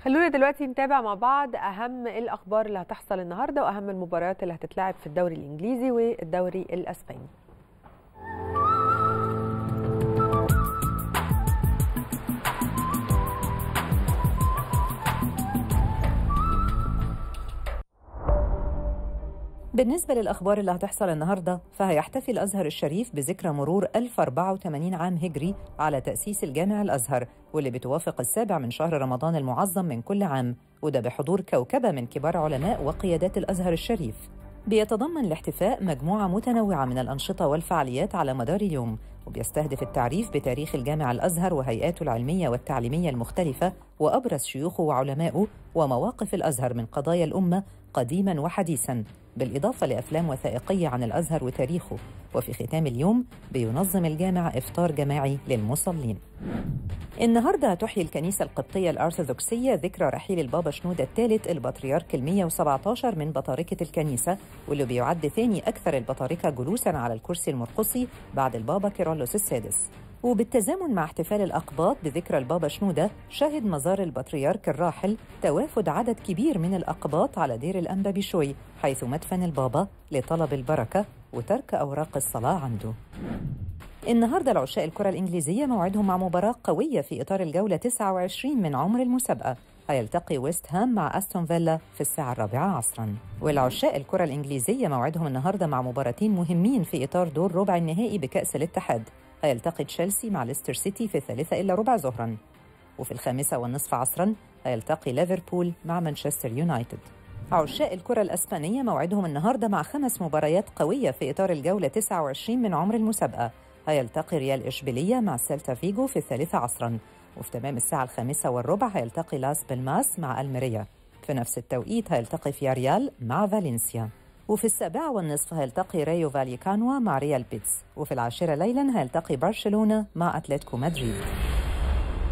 خلونا دلوقتي نتابع مع بعض اهم الاخبار اللي هتحصل النهارده واهم المباريات اللي هتتلعب في الدوري الانجليزي والدوري الاسباني بالنسبة للأخبار اللي هتحصل النهاردة فهيحتفل الأزهر الشريف بذكرى مرور 1084 عام هجري على تأسيس الجامع الأزهر واللي بتوافق السابع من شهر رمضان المعظم من كل عام وده بحضور كوكبة من كبار علماء وقيادات الأزهر الشريف بيتضمن الاحتفاء مجموعة متنوعة من الأنشطة والفعاليات على مدار اليوم وبيستهدف التعريف بتاريخ الجامع الأزهر وهيئاته العلمية والتعليمية المختلفة وأبرز شيوخه وعلمائه ومواقف الأزهر من قضايا الأمة قديما وحديثا بالإضافة لأفلام وثائقية عن الأزهر وتاريخه وفي ختام اليوم بينظم الجامع إفطار جماعي للمصلين النهارده تحيي الكنيسة القبطية الأرثوذكسية ذكرى رحيل البابا شنودة الثالث البطريرك ال 117 من بطاركة الكنيسة واللي بيعد ثاني أكثر البطاركة جلوسا على الكرسي المرقصي بعد البابا كيرلس السادس وبالتزامن مع احتفال الأقباط بذكرى البابا شنودة شهد مزار البطريرك الراحل توافد عدد كبير من الأقباط على دير الأنبا بشوي حيث مدفن البابا لطلب البركة وترك أوراق الصلاة عنده النهارده العشاء الكرة الإنجليزية موعدهم مع مباراة قوية في إطار الجولة 29 من عمر المسابقة هيلتقي ويست هام مع أستون فيلا في الساعة الرابعة عصرا والعشاء الكرة الإنجليزية موعدهم النهارده مع مباراتين مهمين في إطار دور ربع النهائي بكأس الاتحاد هيلتقي تشيلسي مع ليستر سيتي في الثالثة إلا ربع ظهرا وفي الخامسة والنصف عصرا هيلتقي ليفربول مع مانشستر يونايتد عشاء الكرة الأسبانية موعدهم النهارده مع خمس مباريات قوية في إطار الجولة 29 من عمر المسابقة هيلتقي ريال إشبيلية مع سيلتا فيجو في الثالثة عصرا وفي تمام الساعة الخامسة والربع هيلتقي لاس بالماس مع الميريا في نفس التوقيت هيلتقي فياريال مع فالنسيا وفي السابعة والنصف هيلتقي ريو فاليكانوا مع ريال بيتس وفي العاشرة ليلا هيلتقي برشلونة مع أتلتيكو مدريد